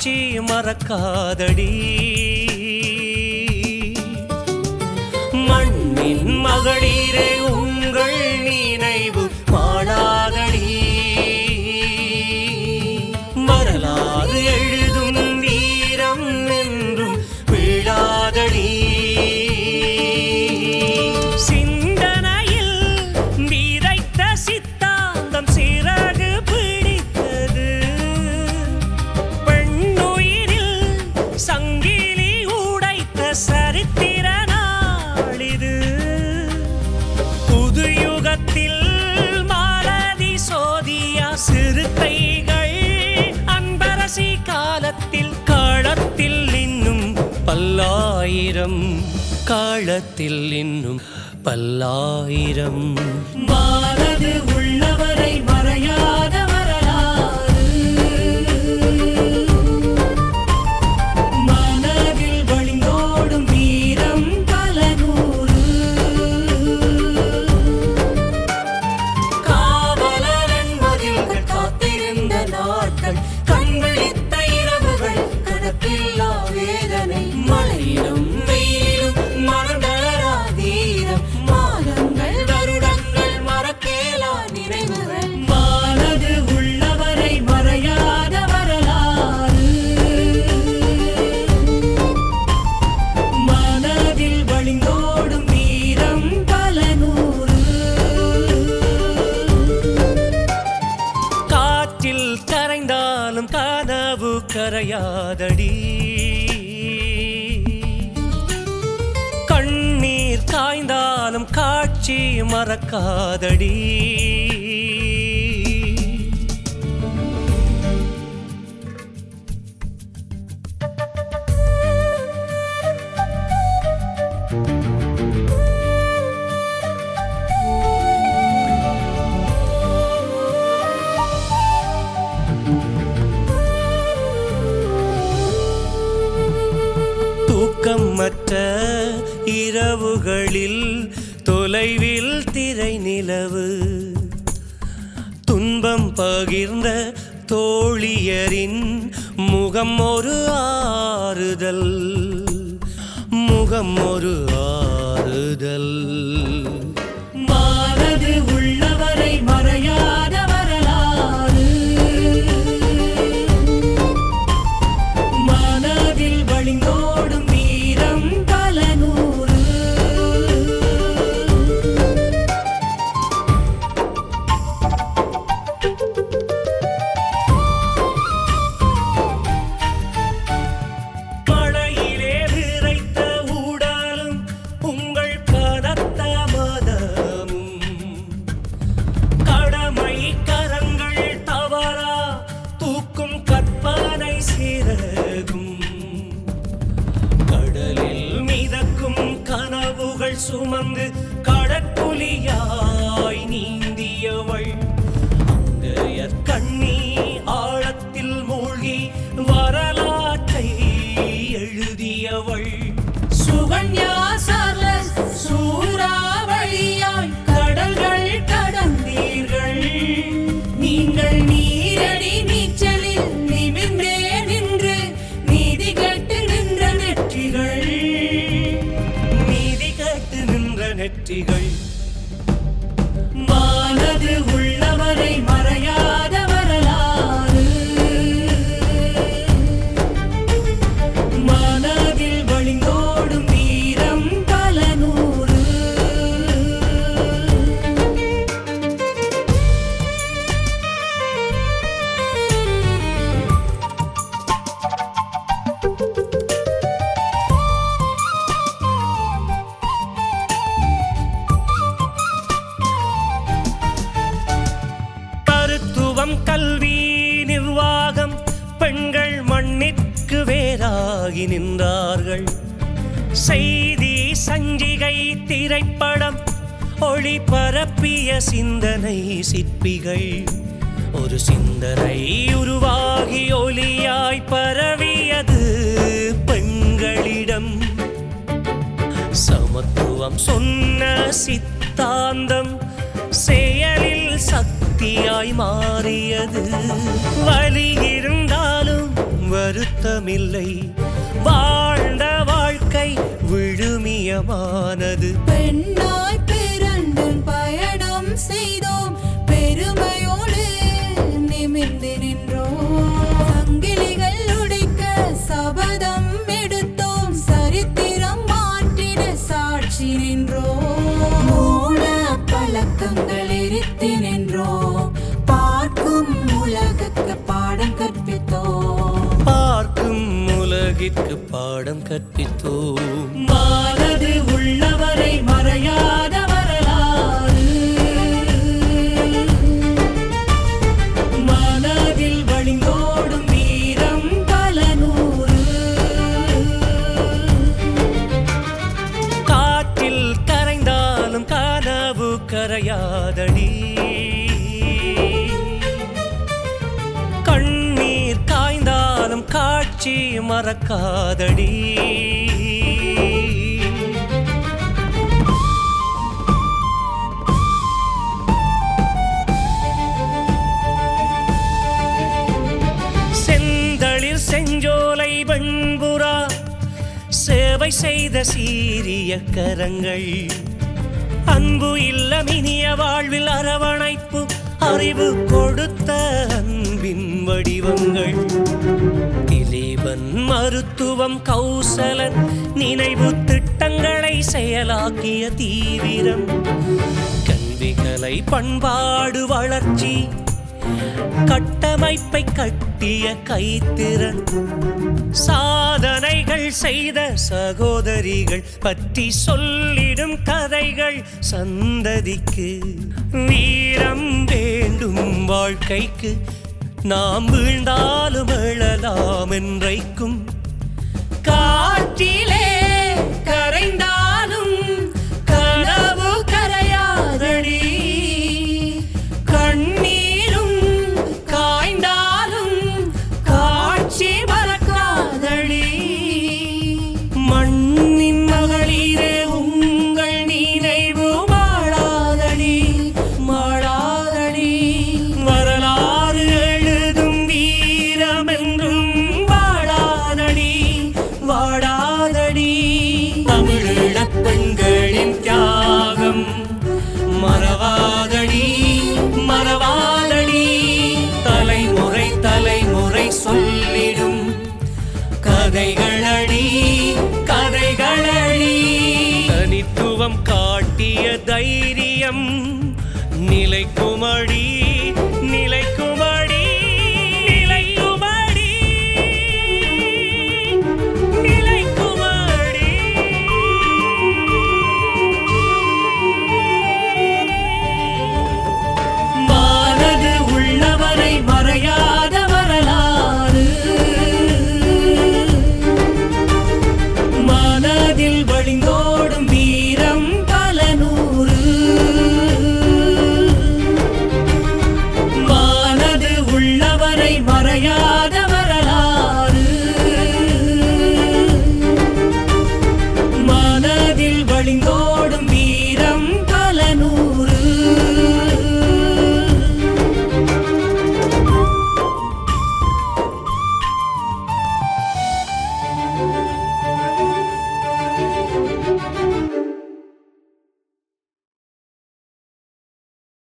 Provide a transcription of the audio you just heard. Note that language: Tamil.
காட்சி மறக்காதடி மண்ணின் மகளிரே உங்கள் நினைவு மாளாதடி வரலாறு எழுதும் வீரம் என்றும் விழாதடி சிந்தனையில் விதைத்த சித்தாந்தம் சிறகு பிடித்தது பெண்ணுயிரில் சங்கிலி உடைத்த சரித்திர நாளிது புது யுகத்தில் மாலதி சோதியா சிறுத்தைகள் அன்பரசி காலத்தில் காலத்தில் இன்னும் பல்லாயிரம் காலத்தில் இன்னும் பல்லாயிரம் மாலது உள்ளவரை மறையாத வரலாறு மனதில் வழிந்தோடும் வீரம் பல நூறு காவலர் என்பதில் காத்திருந்த நாட்கள் கண்களித்த இரவுகள் கணக்கில்லா வேதனை மழையிலும் வெயிலும் மரங்களராதீரம் மாதங்கள் வருடங்கள் மறக்கேலா நினைவுகள் மானது உள்ளவரை மறையாத வரலாறு மனதில் வழிந்தோடும் வீரம் பல நூறு காற்றில் கரைந்தாலும் கனவு கரையாதடி கண்ணீர் காய்ந்தாலும் காட்சி மறக்காதடி தூக்கமற்ற இரவுகளில் தொலைவில் திரை நிலவு துன்பம் பகிர்ந்த தோழியரின் முகம் ஒரு ஆறுதல் முகம் ஒரு ஆறுதல் மானது உள்ளவரை மறையாத வரலாறு மனதில் வழிந்தோடும் வீரம் பல நூறு மழையிலே விரைத்த ஊடலும் உங்கள் கனத்த மதமும் கடமை கரங்கள் தவறா தூக்கும் கற்பனை சிறகும் கடலில் மிதக்கும் கனவுகள் சுமந்து கடற்புலியாய் நீந்தியவள் அங்கையர் கண்ணி ஆழத்தில் மூழ்கி வரலாற்றை எழுதியவள் சுகன்யா சார்லஸ் சூறாவளியாய் கடல்கள் கடந்தீர்கள் நீங்கள் நீரடி நீச்சலில் நிமிர்ந்தே நின்று நீதி கட்டு நின்ற நெற்றிகள் நீதி கேட்டு நின்ற நெற்றிகள் மானது உள்ளவரை மறையாத வரலாறு மனதில் வழிந்தோடும் வீரம் பல நூறு மருத்துவம் கல்வி நிர்வாகம் பெண்கள் மண்ணிற்கு வேறாகி நின்றார்கள் செய்தி சஞ்சிகை திரைப்படம் ஒளி பரப்பிய சிந்தனை சிற்பிகள் ஒரு சிந்தனை உருவாகி ஒளியாய் பரவியது பெண்களிடம் சமத்துவம் சொன்ன சித்தாந்தம் செயலில் சக்தியாய் மாறியது வலி இருந்தாலும் வருத்தமில்லை வாழ்ந்த வாழ்க்கை விழுமியமானது பெண்ணாய் பிறந்தும் பயணம் செய்தோம் பெருமையோடு நிமிர்ந்து நின்றோம் சங்கிலிகள் உடைக்க சபதம் எடுத்தோம் சரித்திரம் மாற்றிட சாட்சி நின்றோம் மூட பழக்கங்கள் எரித்து நின்றோம் பார்க்கும் உலகுக்கு பாடம் கற்பித்தோம் பார்க்கும் உலகிற்கு பாடம் கற்பித்தோம் மானது உள்ளவரை மறையாத வரலாறு மனதில் வழிந்தோடும் வீரம் பல நூறு காற்றில் கரைந்தாலும் கனவு கரையாதடி கண்ணீர் காய்ந்தாலும் காட்சி மறக்காதடி செந்தளிர் செஞ்சோலை வெண்புறா சேவை செய்த சீரிய கரங்கள் அன்பு இல்லம் இனிய வாழ்வில் அரவணைப்பு அறிவு கொடுத்த அன்பின் வடிவங்கள் திலீபன் மருத்துவம் கௌசலன் நினைவு திட்டங்களை செயலாக்கிய தீவிரம் கல்விகளை பண்பாடு வளர்ச்சி கட்டமைப்பை கட்டிய கைத்திறன் சாதனைகள் செய்த சகோதரிகள் பற்றி சொல்லிடும் கதைகள் சந்ததிக்கு வீரம் வேண்டும் வாழ்க்கைக்கு நாம் வீழ்ந்தாலும் எழலாம் என்றைக்கும் காற்றிலே கரைந்தாலும் கனவு கரையாதடி கண்ணீரும் காய்ந்தாலும் காட்சி மறக்காதடி மண்ணின் மகளிரே உங்கள் நினைவு மாளாதடி மாளாதடி வரலாறு எழுதும் வீரம் என்றும் வாழாதடி வாடாதடி தமிழீழப் பெண்களின் தியாகம் மறவாதடி மறவாதடி தலைமுறை தலைமுறை சொல்லிடும் கதைகளடி கதைகளடி தனித்துவம் காட்டிய தைரியம் நிலைக்குமடி நிலைக்குமடி நிலைக்குமடி நிலைக்குமடி மானது உள்ளவரை மறையாத வரலாறு மனதில் வழிந்தோடும் வீரம் பல நூறு மானது உள்ளவரை மறையாத வரலாறு மனதில் வழிந்தோடும் வீரம் பல நூறு